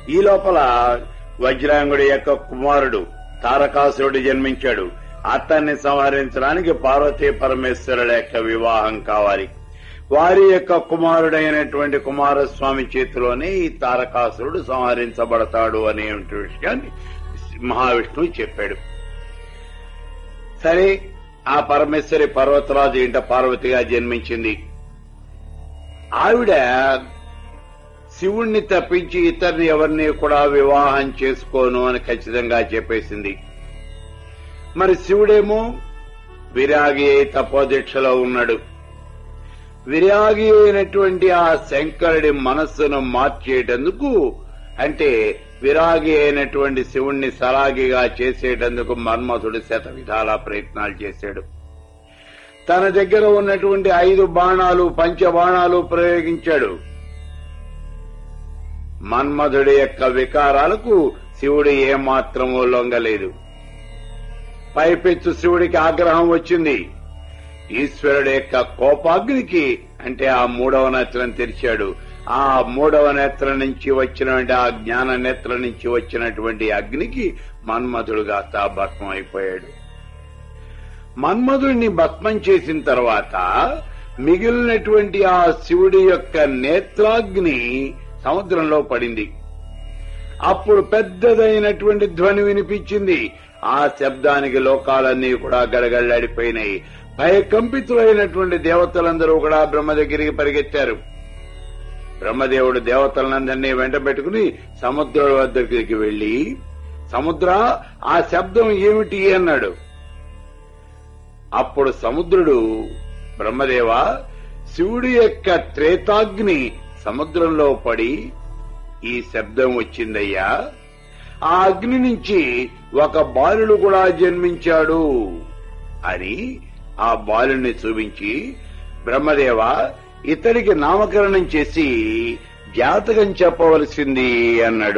ఈ లోపల వజ్రాంగుడి యొక్క కుమారుడు తారకాసురుడు జన్మించాడు అతన్ని సంహరించడానికి పార్వతీ పరమేశ్వరుల యొక్క వివాహం కావాలి వారి యొక్క కుమారుడైనటువంటి కుమారస్వామి చేతిలోనే ఈ తారకాసురుడు సంహరించబడతాడు అనే విషయాన్ని మహావిష్ణువు చెప్పాడు సరే ఆ పరమేశ్వరి పర్వతరాజు ఇంట పార్వతిగా జన్మించింది ఆవిడ శివుణ్ణి తప్పించి ఇతరుని ఎవరిని కూడా వివాహం చేసుకోను అని ఖచ్చితంగా చెప్పేసింది మరి శివుడేమో విరాగి అయి తపోదీక్షలో ఉన్నాడు విరాగి అయినటువంటి ఆ శంకరుడి మనస్సును మార్చేటందుకు అంటే విరాగి అయినటువంటి శివుణ్ణి సరాగిగా చేసేటందుకు మన్మథుడు శత విధాల ప్రయత్నాలు చేశాడు తన దగ్గర ఉన్నటువంటి ఐదు బాణాలు పంచ బాణాలు ప్రయోగించాడు మన్మధుడి యొక్క వికారాలకు శివుడు ఏమాత్రమూ లొంగలేదు పైపెచ్చు శివుడికి ఆగ్రహం వచ్చింది ఈశ్వరుడు యొక్క కోపాగ్నికి అంటే ఆ మూడవ నేత్రం తెరిచాడు ఆ మూడవ నేత్రం నుంచి వచ్చినటువంటి ఆ జ్ఞాన నేత్రం నుంచి వచ్చినటువంటి అగ్నికి మన్మధుడుగా భస్మం అయిపోయాడు మన్మధుడిని భస్మం చేసిన తర్వాత మిగిలినటువంటి ఆ శివుడి యొక్క నేత్రాగ్ని సముద్రంలో పడింది అప్పుడు పెద్దదైనటువంటి ధ్వని వినిపించింది ఆ శబ్దానికి లోకాలన్నీ కూడా గడగడలాడిపోయినాయి భయకంపితులైనటువంటి దేవతలందరూ కూడా బ్రహ్మ దగ్గరికి పరిగెత్తారు బ్రహ్మదేవుడు దేవతలందరినీ వెంట పెట్టుకుని సముద్రం వద్దకి వెళ్లి సముద్ర ఆ శబ్దం ఏమిటి అన్నాడు అప్పుడు సముద్రుడు బ్రహ్మదేవ శివుడి యొక్క త్రేతాగ్ని సముద్రంలో పడి ఈ శబ్దం వచ్చిందయ్యా ఆ అగ్ని నుంచి ఒక బాలుడు కూడా జన్మించాడు అని ఆ బాలుని చూపించి బ్రహ్మదేవ ఇతడికి నామకరణం చేసి జాతకం చెప్పవలసింది అన్నాడు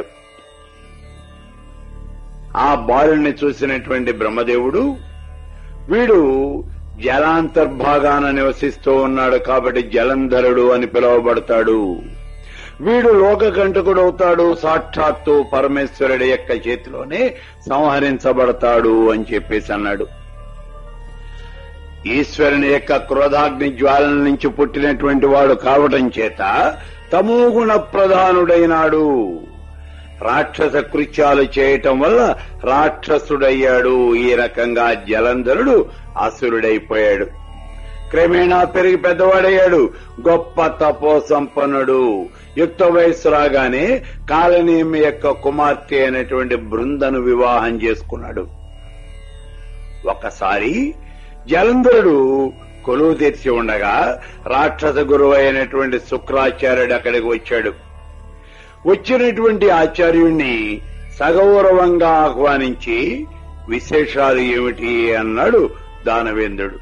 ఆ బాలుని చూసినటువంటి బ్రహ్మదేవుడు వీడు జలాంతర్భాగాన నివసిస్తూ ఉన్నాడు కాబట్టి జలంధరుడు అని పిలువబడతాడు వీడు లోకకంటకుడవుతాడు సాక్షాత్తు పరమేశ్వరుడి యొక్క చేతిలోనే సంహరించబడతాడు అని చెప్పేసి అన్నాడు ఈశ్వరుని యొక్క క్రోధాగ్ని జ్వాలల నుంచి పుట్టినటువంటి వాడు కావటం చేత తమోగుణ ప్రధానుడైనాడు రాక్షస కృత్యాలు చేయటం వల్ల రాక్షసుడయ్యాడు ఈ రకంగా జలంధరుడు అసురుడైపోయాడు క్రమేణా పెరిగి పెద్దవాడయ్యాడు గొప్ప తపో సంపన్నుడు యుక్త వయస్సు రాగానే కాలనీమి యొక్క కుమార్తె అయినటువంటి బృందను వివాహం చేసుకున్నాడు ఒకసారి జలంధరుడు కొలువు తెరిచి ఉండగా రాక్షస గురువు అయినటువంటి శుక్రాచార్యుడు అక్కడికి వచ్చాడు వచ్చినటువంటి ఆచార్యుణ్ణి సగౌరవంగా ఆహ్వానించి విశేషాలు ఏమిటి అన్నాడు దానవేంద్రుడు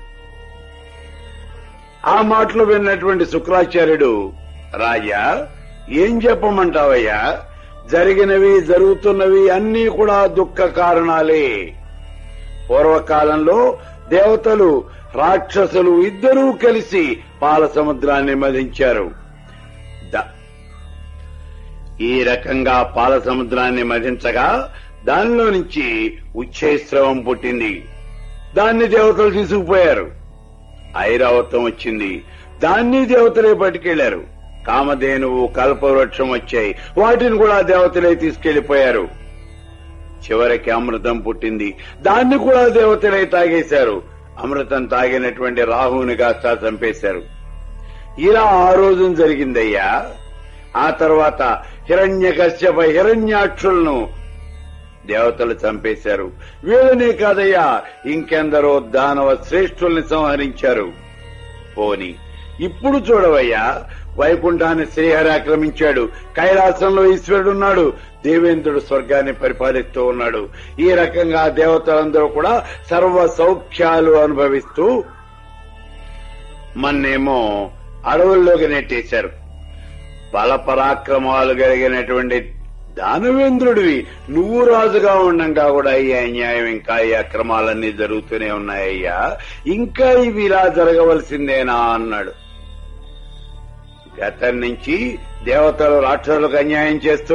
ఆ మాటలు విన్నటువంటి శుక్రాచార్యుడు రాజా ఏం చెప్పమంటావయ్యా జరిగినవి జరుగుతున్నవి అన్నీ కూడా దుఃఖ కారణాలే పూర్వకాలంలో దేవతలు రాక్షసులు ఇద్దరూ కలిసి పాల సముద్రాన్ని మదించారు ద- ఈ రకంగా పాల సముద్రాన్ని మదించగా దానిలో నుంచి ఉచ్ఛైస్రవం పుట్టింది దాన్ని దేవతలు తీసుకుపోయారు ఐరావతం వచ్చింది దాన్ని దేవతలే పట్టుకెళ్లారు కామధేనువు కల్పవృక్షం వచ్చాయి వాటిని కూడా దేవతలే తీసుకెళ్లిపోయారు చివరికి అమృతం పుట్టింది దాన్ని కూడా దేవతలే తాగేశారు అమృతం తాగినటువంటి రాహువుని కాస్త చంపేశారు ఇలా ఆ రోజున జరిగిందయ్యా ఆ తర్వాత హిరణ్య కశ్యప హిరణ్యాక్షులను దేవతలు చంపేశారు వీళ్ళనే కాదయ్యా ఇంకెందరో దానవ శ్రేష్ఠుల్ని సంహరించారు పోని ఇప్పుడు చూడవయ్యా వైకుంఠాన్ని శ్రీహరి ఆక్రమించాడు కైలాసంలో ఈశ్వరుడున్నాడు దేవేంద్రుడు స్వర్గాన్ని పరిపాలిస్తూ ఉన్నాడు ఈ రకంగా దేవతలందరూ కూడా సర్వ సౌఖ్యాలు అనుభవిస్తూ మన్నేమో అడవుల్లోకి నెట్టేశారు బల పరాక్రమాలు కలిగినటువంటి దానవేంద్రుడివి నువ్వు రాజుగా ఉండంగా కూడా ఈ అన్యాయం ఇంకా ఈ అక్రమాలన్నీ జరుగుతూనే ఉన్నాయ్యా ఇంకా ఇవి ఇలా జరగవలసిందేనా అన్నాడు గతం నుంచి దేవతలు రాక్షసులకు అన్యాయం చేస్తూ